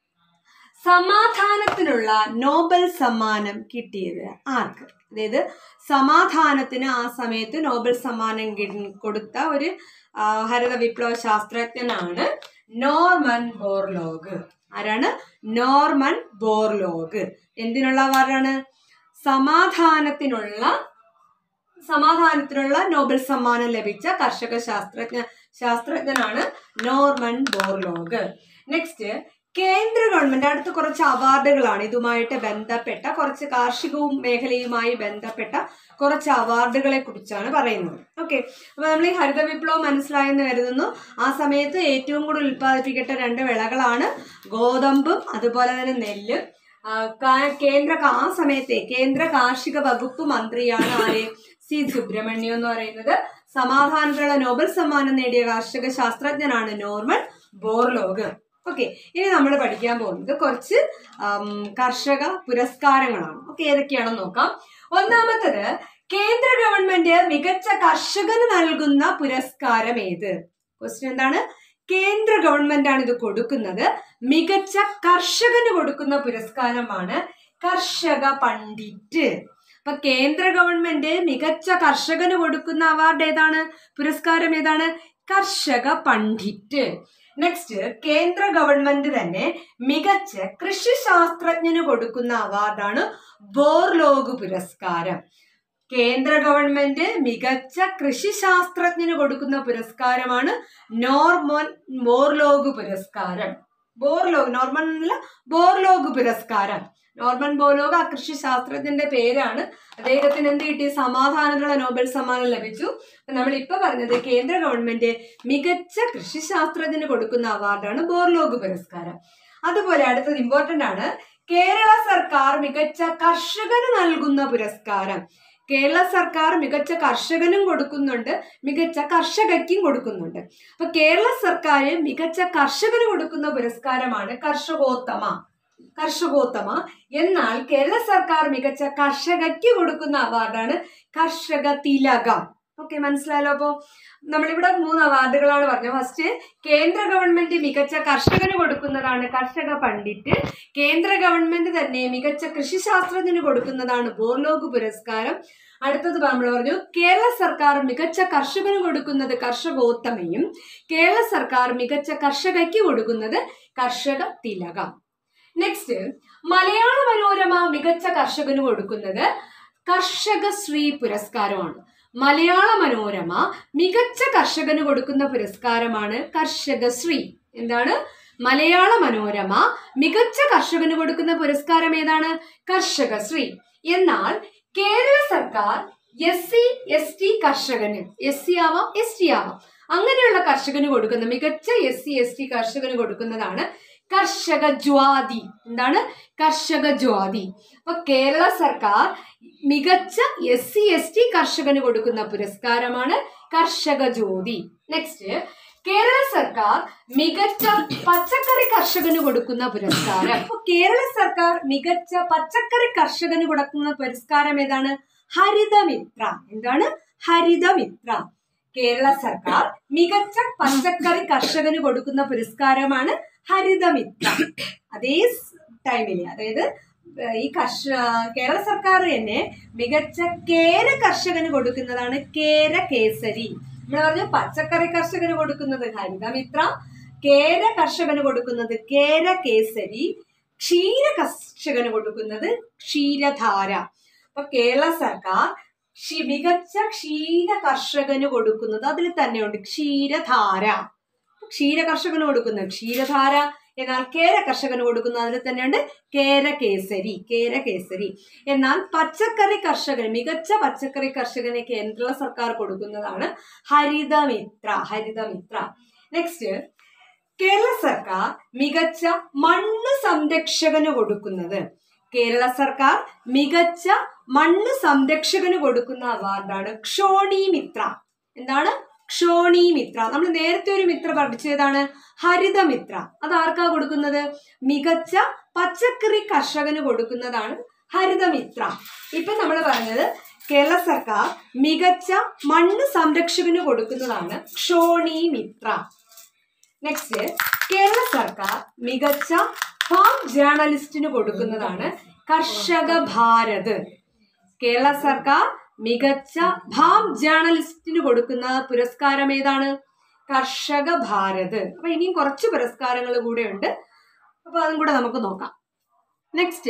സമാധാനത്തിനുള്ള നോബൽ സമ്മാനം കിട്ടിയത് ആർക്ക് അതായത് സമാധാനത്തിന് ആ സമയത്ത് നോബൽ സമ്മാനം കി- കൊടുത്ത ഒരു ആ, ഹരിത വിപ്ലവ ശാസ്ത്രജ്ഞനാണ് നോർമൻ ബോർലോഗ് ആരാണ് നോർമൻ ബോർലോഗ് എന്തിനുള്ള അവാർഡാണ് സമാധാനത്തിനുള്ള സമാധാനത്തിനുള്ള നോബൽ സമ്മാനം ലഭിച്ച കർഷക ശാസ്ത്രജ്ഞ ശാസ്ത്രജ്ഞനാണ് നോർമൻ ബോർലോഗ് നെക്സ്റ്റ് കേന്ദ്ര ഗവൺമെന്റ് അടുത്ത കുറച്ച് അവാർഡുകളാണ് ഇതുമായിട്ട് ബന്ധപ്പെട്ട കുറച്ച് കാർഷികവും മേഖലയുമായി ബന്ധപ്പെട്ട കുറച്ച് അവാർഡുകളെ കുറിച്ചാണ് പറയുന്നത് ഓക്കെ അപ്പൊ നമ്മൾ ഈ ഹരിത വിപ്ലവം മനസ്സിലായെന്ന് കരുതുന്നു ആ സമയത്ത് ഏറ്റവും കൂടുതൽ ഉൽപ്പാദിപ്പിക്കപ്പെട്ട രണ്ട് വിളകളാണ് ഗോതമ്പും അതുപോലെ തന്നെ നെല്ലും ആ, കാ- കേന്ദ്ര കാ- ആ സമയത്തെ കേന്ദ്ര കാർഷിക വകുപ്പ് മന്ത്രിയാണ് ആര് സി സുബ്രഹ്മണ്യം എന്ന് പറയുന്നത് സമാധാനത്തിനുള്ള നോബൽ സമ്മാനം നേടിയ കാർഷിക ശാസ്ത്രജ്ഞനാണ് നോർമൻ ബോർലോഗ് ഓക്കെ ഇനി നമ്മൾ പഠിക്കാൻ പോകുന്നത് കുറച്ച് ആം, കർഷക പുരസ്കാരങ്ങളാണ് ഓക്കെ ഏതൊക്കെയാണെന്ന് നോക്കാം ഒന്നാമത്തത് കേന്ദ്ര ഗവൺമെന്റ് മികച്ച കർഷകന് നൽകുന്ന പുരസ്കാരം ഏത് ക്വസ്റ്റ്യൻ എന്താണ് കേന്ദ്ര ഗവൺമെന്റ് ആണ് ഇത് കൊടുക്കുന്നത് മികച്ച കർഷകന് കൊടുക്കുന്ന പുരസ്കാരമാണ് കർഷക പണ്ഡിറ്റ് അപ്പൊ കേന്ദ്ര ഗവൺമെന്റ് മികച്ച കർഷകന് കൊടുക്കുന്ന അവാർഡ് ഏതാണ് പുരസ്കാരം ഏതാണ് കർഷക പണ്ഡിറ്റ് നെക്സ്റ്റ് കേന്ദ്ര ഗവൺമെന്റ് തന്നെ മികച്ച കൃഷി ശാസ്ത്രജ്ഞന് കൊടുക്കുന്ന അവാർഡാണ് ബോർലോഗ് പുരസ്കാരം കേന്ദ്ര ഗവൺമെന്റ് മികച്ച കൃഷി ശാസ്ത്രജ്ഞന് കൊടുക്കുന്ന പുരസ്കാരമാണ് നോർമോൻ ബോർലോഗ് പുരസ്കാരം ബോർലോഗ് നോർമൻ അല്ല ബോർലോഗ് പുരസ്കാരം നോർമൻ ബോർലോഗ് ആ കൃഷി ശാസ്ത്രജ്ഞന്റെ പേരാണ് അദ്ദേഹത്തിന് എന്ത് കിട്ടി സമാധാനമുള്ള നോബൽ സമ്മാനം ലഭിച്ചു നമ്മൾ ഇപ്പൊ പറഞ്ഞത് കേന്ദ്ര ഗവൺമെന്റ് മികച്ച കൃഷി ശാസ്ത്രജ്ഞന് കൊടുക്കുന്ന അവാർഡാണ് ബോർലോഗ് പുരസ്കാരം അതുപോലെ അടുത്തത് ഇമ്പോർട്ടന്റ് ആണ് കേരള സർക്കാർ മികച്ച കർഷകന് നൽകുന്ന പുരസ്കാരം കേരള സർക്കാർ മികച്ച കർഷകനും കൊടുക്കുന്നുണ്ട് മികച്ച കർഷകയ്ക്കും കൊടുക്കുന്നുണ്ട് അപ്പൊ കേരള സർക്കാർ മികച്ച കർഷകന് കൊടുക്കുന്ന പുരസ്കാരമാണ് കർഷകോത്തമ കർഷകോത്തമ എന്നാൽ കേരള സർക്കാർ മികച്ച കർഷകയ്ക്ക് കൊടുക്കുന്ന അവാർഡാണ് കർഷക തിലകം ഓക്കെ മനസ്സിലായല്ലോ അപ്പോ നമ്മളിവിടെ മൂന്ന് അവാർഡുകളാണ് പറഞ്ഞത് ഫസ്റ്റ് കേന്ദ്ര ഗവൺമെന്റ് മികച്ച കർഷകന് കൊടുക്കുന്നതാണ് കർഷക പണ്ഡിറ്റ് കേന്ദ്ര ഗവൺമെന്റ് തന്നെ മികച്ച കൃഷിശാസ്ത്രജ്ഞന് കൊടുക്കുന്നതാണ് ബോർലോഗ് പുരസ്കാരം അടുത്തത് നമ്മൾ പറഞ്ഞു കേരള സർക്കാർ മികച്ച കർഷകന് കൊടുക്കുന്നത് കർഷകോത്തമയും കേരള സർക്കാർ മികച്ച കർഷകയ്ക്ക് കൊടുക്കുന്നത് കർഷക തിലകം നെക്സ്റ്റ് മലയാള മനോരമ മികച്ച കർഷകന് കൊടുക്കുന്നത് കർഷക ശ്രീ പുരസ്കാരമാണ് മലയാള മനോരമ മികച്ച കർഷകന് കൊടുക്കുന്ന പുരസ്കാരമാണ് കർഷക ശ്രീ എന്താണ് മലയാള മനോരമ മികച്ച കർഷകന് കൊടുക്കുന്ന പുരസ്കാരം ഏതാണ് കർഷക ശ്രീ എന്നാൽ കേരള സർക്കാർ എസ് സി എസ് ടി കർഷകന് എസ് സി ആവാം എസ് ടി ആവാം അങ്ങനെയുള്ള കർഷകന് കൊടുക്കുന്ന മികച്ച എസ് സി എസ് ടി കർഷകന് കൊടുക്കുന്നതാണ് കർഷക ജ്വാതി എന്താണ് കർഷക ജ്വാതി അപ്പൊ കേരള സർക്കാർ മികച്ച എസ് സി എസ് ടി കർഷകന് കൊടുക്കുന്ന പുരസ്കാരമാണ് കർഷക ജ്യോതി നെക്സ്റ്റ് കേരള സർക്കാർ മികച്ച പച്ചക്കറി കർഷകന് കൊടുക്കുന്ന പുരസ്കാരം അപ്പൊ കേരള സർക്കാർ മികച്ച പച്ചക്കറി കർഷകന് കൊടുക്കുന്ന പുരസ്കാരം ഏതാണ് ഹരിതമിത്ര എന്താണ് ഹരിതമിത്ര കേരള സർക്കാർ മികച്ച പച്ചക്കറി കർഷകന് കൊടുക്കുന്ന പുരസ്കാരമാണ് ഹരിതമിത്ര അതേ ടൈമില് അതായത് ഏഹ് ഈ കർഷ കേരള സർക്കാർ തന്നെ മികച്ച കേര കർഷകന് കൊടുക്കുന്നതാണ് കേര കേസരി നമ്മൾ പറഞ്ഞു പച്ചക്കറി കർഷകന് കൊടുക്കുന്നത് ഹരിതമിത്ര കേര കർഷകന് കൊടുക്കുന്നത് കേര കേസരി ക്ഷീര കർഷകന് കൊടുക്കുന്നത് ക്ഷീരധാര അപ്പൊ കേരള സർക്കാർ ക്ഷി- മികച്ച ക്ഷീര കർഷകന് കൊടുക്കുന്നത് അതിൽ തന്നെയുണ്ട് ക്ഷീരധാര ക്ഷീര കർഷകന് കൊടുക്കുന്നത് ക്ഷീരധാര എന്നാൽ കേര കർഷകന് കൊടുക്കുന്ന അതിൽ തന്നെയുണ്ട് കേര കേസരി കേര കേസരി എന്നാൽ പച്ചക്കറി കർഷകന് മികച്ച പച്ചക്കറി കർഷകന് കേന്ദ്ര സർക്കാർ കൊടുക്കുന്നതാണ് ഹരിതമിത്ര ഹരിതമിത്ര നെക്സ്റ്റ് കേരള സർക്കാർ മികച്ച മണ്ണ് സംരക്ഷകന് കൊടുക്കുന്നത് കേരള സർക്കാർ മികച്ച മണ്ണ് സംരക്ഷകന് കൊടുക്കുന്ന അവാർഡാണ് ക്ഷോണി മിത്ര എന്താണ് ക്ഷോണി മിത്ര നമ്മൾ നേരത്തെ ഒരു മിത്ര പഠിച്ചതാണ് ഹരിതമിത്ര അത് ആർക്കാ കൊടുക്കുന്നത് മികച്ച പച്ചക്കറി കർഷകന് കൊടുക്കുന്നതാണ് ഹരിതമിത്ര ഇപ്പൊ നമ്മൾ പറഞ്ഞത് കേരള സർക്കാർ മികച്ച മണ്ണ് സംരക്ഷകന് കൊടുക്കുന്നതാണ് ക്ഷോണി മിത്ര നെക്സ്റ്റ് കേരള സർക്കാർ മികച്ച ഫാം ജേർണലിസ്റ്റിന് കൊടുക്കുന്നതാണ് കർഷക ഭാരത് കേരള സർക്കാർ മികച്ച ഫാം ജേർണലിസ്റ്റിന് കൊടുക്കുന്ന പുരസ്കാരം ഏതാണ് കർഷക ഭാരത് അപ്പൊ ഇനിയും കുറച്ച് പുരസ്കാരങ്ങൾ കൂടെ ഉണ്ട് അപ്പൊ അതും കൂടെ നമുക്ക് നോക്കാം നെക്സ്റ്റ്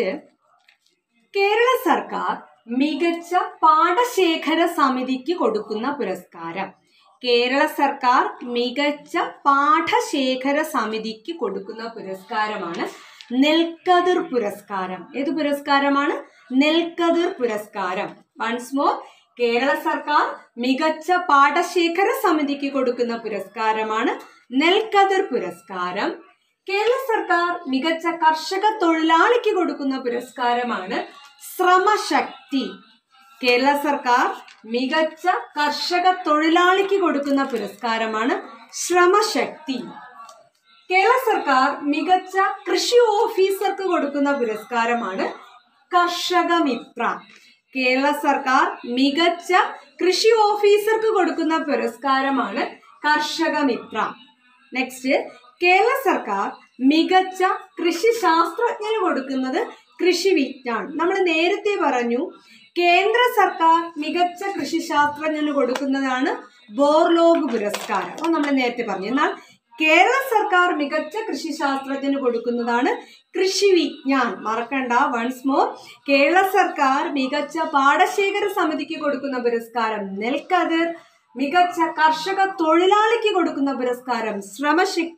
കേരള സർക്കാർ മികച്ച പാടശേഖര സമിതിക്ക് കൊടുക്കുന്ന പുരസ്കാരം കേരള സർക്കാർ മികച്ച പാഠശേഖര സമിതിക്ക് കൊടുക്കുന്ന പുരസ്കാരമാണ് നെൽക്കതിർ പുരസ്കാരം ഏത് പുരസ്കാരമാണ് നെൽക്കതിർ പുരസ്കാരം വൺസ് മോർ കേരള സർക്കാർ മികച്ച പാഠശേഖര സമിതിക്ക് കൊടുക്കുന്ന പുരസ്കാരമാണ് നെൽക്കതിർ പുരസ്കാരം കേരള സർക്കാർ മികച്ച കർഷക തൊഴിലാളിക്ക് കൊടുക്കുന്ന പുരസ്കാരമാണ് ശ്രമശക്തി കേരള സർക്കാർ മികച്ച കർഷക തൊഴിലാളിക്ക് കൊടുക്കുന്ന പുരസ്കാരമാണ് ശ്രമശക്തി കേരള സർക്കാർ മികച്ച കൃഷി ഓഫീസർക്ക് കൊടുക്കുന്ന പുരസ്കാരമാണ് കർഷക മിത്ര കേരള സർക്കാർ മികച്ച കൃഷി ഓഫീസർക്ക് കൊടുക്കുന്ന പുരസ്കാരമാണ് കർഷക മിത്ര നെക്സ്റ്റ് കേരള സർക്കാർ മികച്ച കൃഷി ശാസ്ത്രജ്ഞന് കൊടുക്കുന്നത് കൃഷി വിജ്ഞാൻ നമ്മൾ നേരത്തെ പറഞ്ഞു കേന്ദ്ര സർക്കാർ മികച്ച കൃഷി ശാസ്ത്രജ്ഞന് കൊടുക്കുന്നതാണ് ബോർലോഗ് പുരസ്കാരം അത് നമ്മൾ നേരത്തെ പറഞ്ഞു എന്നാൽ കേരള സർക്കാർ മികച്ച കൃഷി ശാസ്ത്രജ്ഞന് കൊടുക്കുന്നതാണ് കൃഷി വിജ്ഞാൻ മറക്കണ്ട വൺസ് മോർ കേരള സർക്കാർ മികച്ച പാടശേഖര സമിതിക്ക് കൊടുക്കുന്ന പുരസ്കാരം നെൽക്കതിർ മികച്ച കർഷക തൊഴിലാളിക്ക് കൊടുക്കുന്ന പുരസ്കാരം ശ്രമശക്തി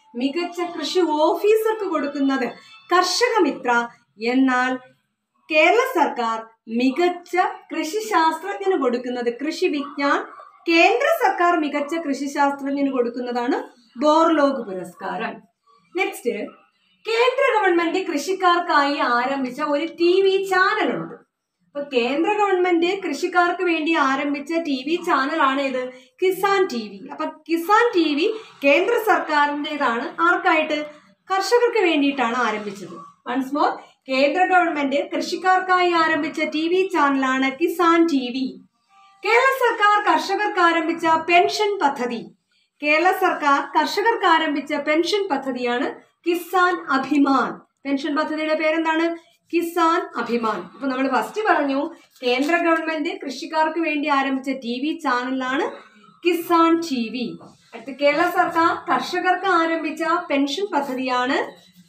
മികച്ച കൃഷി ഓഫീസർക്ക് കൊടുക്കുന്നത് കർഷക മിത്ര എന്നാൽ കേരള സർക്കാർ മികച്ച കൃഷി ശാസ്ത്രജ്ഞന് കൊടുക്കുന്നത് കൃഷി വിജ്ഞാൻ കേന്ദ്ര സർക്കാർ മികച്ച കൃഷി ശാസ്ത്രജ്ഞന് കൊടുക്കുന്നതാണ് ബോർലോഗ് പുരസ്കാരം നെക്സ്റ്റ് കേന്ദ്ര ഗവൺമെന്റ് കൃഷിക്കാർക്കായി ആരംഭിച്ച ഒരു ടി വി ചാനലുണ്ട് അപ്പൊ കേന്ദ്ര ഗവൺമെന്റ് കൃഷിക്കാർക്ക് വേണ്ടി ആരംഭിച്ച ടി വി ചാനലാണ് ഇത് കിസാൻ ടി വി അപ്പൊ കിസാൻ ടി വി കേന്ദ്ര സർക്കാരിൻ്റെതാണ് ആർക്കായിട്ട് കർഷകർക്ക് വേണ്ടിയിട്ടാണ് ആരംഭിച്ചത് വൺസ് മോർ കേന്ദ്ര ഗവൺമെന്റ് കൃഷിക്കാർക്കായി ആരംഭിച്ച ടി വി ചാനലാണ് കിസാൻ ടി വി കേരള സർക്കാർ കർഷകർക്ക് ആരംഭിച്ച പെൻഷൻ പദ്ധതി കേരള സർക്കാർ കർഷകർക്ക് ആരംഭിച്ച പെൻഷൻ പദ്ധതിയാണ് കിസാൻ അഭിമാൻ പെൻഷൻ പദ്ധതിയുടെ പേരെന്താണ് കിസാൻ അഭിമാൻ അപ്പൊ നമ്മൾ ഫസ്റ്റ് പറഞ്ഞു കേന്ദ്ര ഗവൺമെന്റ് കൃഷിക്കാർക്ക് വേണ്ടി ആരംഭിച്ച ടി വി ചാനലാണ് കിസാൻ ടി വി അടുത്ത് കേരള സർക്കാർ കർഷകർക്ക് ആരംഭിച്ച പെൻഷൻ പദ്ധതിയാണ്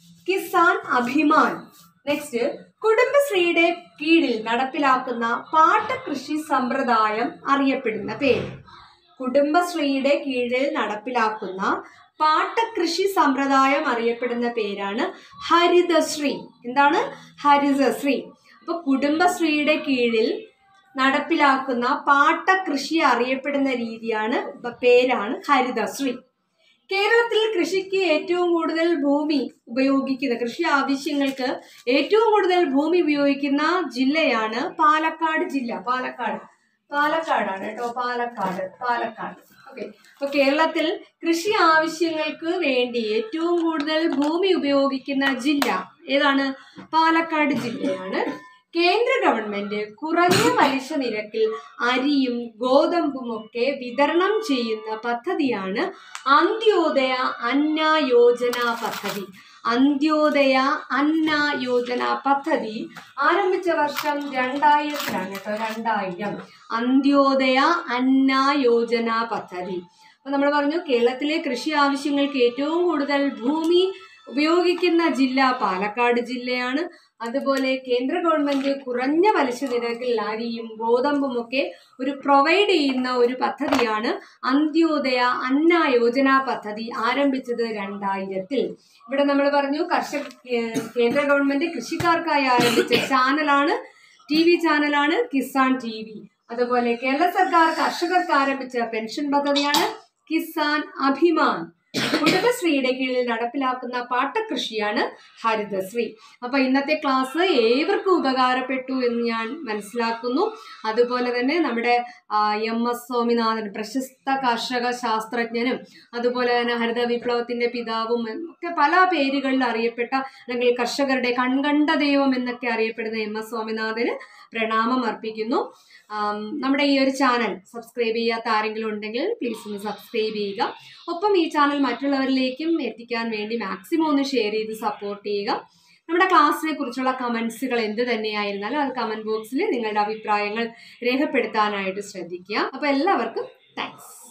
കിസാൻ അഭിമാൻ നെക്സ്റ്റ് കുടുംബശ്രീയുടെ കീഴിൽ നടപ്പിലാക്കുന്ന പാട്ടകൃഷി സമ്പ്രദായം അറിയപ്പെടുന്ന പേര് കുടുംബശ്രീയുടെ കീഴിൽ നടപ്പിലാക്കുന്ന പാട്ടകൃഷി സമ്പ്രദായം അറിയപ്പെടുന്ന പേരാണ് ഹരിതശ്രീ എന്താണ് ഹരിതശ്രീ അപ്പൊ കുടുംബശ്രീയുടെ കീഴിൽ നടപ്പിലാക്കുന്ന പാട്ടകൃഷി അറിയപ്പെടുന്ന രീതിയാണ് പേരാണ് ഹരിതശ്രീ കേരളത്തിൽ കൃഷിക്ക് ഏറ്റവും കൂടുതൽ ഭൂമി ഉപയോഗിക്കുന്ന കൃഷി ആവശ്യങ്ങൾക്ക് ഏറ്റവും കൂടുതൽ ഭൂമി ഉപയോഗിക്കുന്ന ജില്ലയാണ് പാലക്കാട് ജില്ല പാലക്കാട് പാലക്കാടാണ് കേട്ടോ പാലക്കാട് പാലക്കാട് ഓക്കെ അപ്പൊ കേരളത്തിൽ കൃഷി ആവശ്യങ്ങൾക്ക് വേണ്ടി ഏറ്റവും കൂടുതൽ ഭൂമി ഉപയോഗിക്കുന്ന ജില്ല ഏതാണ് പാലക്കാട് ജില്ലയാണ് കേന്ദ്ര ഗവൺമെന്റ് കുറഞ്ഞ പലിശ നിരക്കിൽ അരിയും ഗോതമ്പും ഒക്കെ വിതരണം ചെയ്യുന്ന പദ്ധതിയാണ് അന്ത്യോദയ അന്ന യോജന പദ്ധതി അന്ത്യോദയ അന്ന യോജന പദ്ധതി ആരംഭിച്ച വർഷം രണ്ടായിരത്തിലാണ് കേട്ടോ രണ്ടായിരം അന്ത്യോദയ അന്ന യോജന പദ്ധതി അപ്പൊ നമ്മൾ പറഞ്ഞു കേരളത്തിലെ കൃഷി ആവശ്യങ്ങൾക്ക് ഏറ്റവും കൂടുതൽ ഭൂമി ഉപയോഗിക്കുന്ന ജില്ല പാലക്കാട് ജില്ലയാണ് അതുപോലെ കേന്ദ്ര ഗവൺമെന്റ് കുറഞ്ഞ പലിശ നിരക്കിൽ അരിയും ഗോതമ്പും ഒക്കെ ഒരു പ്രൊവൈഡ് ചെയ്യുന്ന ഒരു പദ്ധതിയാണ് അന്ത്യോദയ അന്ന യോജന പദ്ധതി ആരംഭിച്ചത് രണ്ടായിരത്തിൽ ഇവിടെ നമ്മൾ പറഞ്ഞു കർഷക കേ- കേന്ദ്ര ഗവൺമെന്റ് കൃഷിക്കാർക്കായി ആരംഭിച്ച ചാനലാണ് ടി വി ചാനലാണ് കിസാൻ ടി വി അതുപോലെ കേരള സർക്കാർ കർഷകർക്ക് ആരംഭിച്ച പെൻഷൻ പദ്ധതിയാണ് കിസാൻ അഭിമാൻ കുടുംബശ്രീയുടെ കീഴിൽ നടപ്പിലാക്കുന്ന പാട്ടകൃഷിയാണ് ഹരിതശ്രീ അപ്പൊ ഇന്നത്തെ ക്ലാസ് ഏവർക്കും ഉപകാരപ്പെട്ടു എന്ന് ഞാൻ മനസ്സിലാക്കുന്നു അതുപോലെ തന്നെ നമ്മുടെ എം എസ് സ്വാമിനാഥൻ പ്രശസ്ത കർഷക ശാസ്ത്രജ്ഞനും അതുപോലെ തന്നെ ഹരിത വിപ്ലവത്തിന്റെ പിതാവും ഒക്കെ പല പേരുകളിൽ അറിയപ്പെട്ട അല്ലെങ്കിൽ കർഷകരുടെ കൺകണ്ട ദൈവം എന്നൊക്കെ അറിയപ്പെടുന്ന എം എസ് സ്വാമിനാഥന് പ്രണാമം അർപ്പിക്കുന്നു ആം, നമ്മുടെ ഈ ഒരു ചാനൽ സബ്സ്ക്രൈബ് ചെയ്യാത്ത ആരെങ്കിലും ഉണ്ടെങ്കിൽ പ്ലീസ് ഒന്ന് സബ്സ്ക്രൈബ് ചെയ്യുക ഒപ്പം ഈ ചാനൽ മറ്റുള്ളവരിലേക്കും എത്തിക്കാൻ വേണ്ടി മാക്സിമം ഒന്ന് ഷെയർ ചെയ്ത് സപ്പോർട്ട് ചെയ്യുക നമ്മുടെ ക്ലാസ്സിനെ കുറിച്ചുള്ള കമൻസുകൾ എന്ത് തന്നെയായിരുന്നാലും അത് കമൻറ്റ് ബോക്സിൽ നിങ്ങളുടെ അഭിപ്രായങ്ങൾ രേഖപ്പെടുത്താനായിട്ട് ശ്രദ്ധിക്കുക അപ്പോൾ എല്ലാവർക്കും താങ്ക്സ്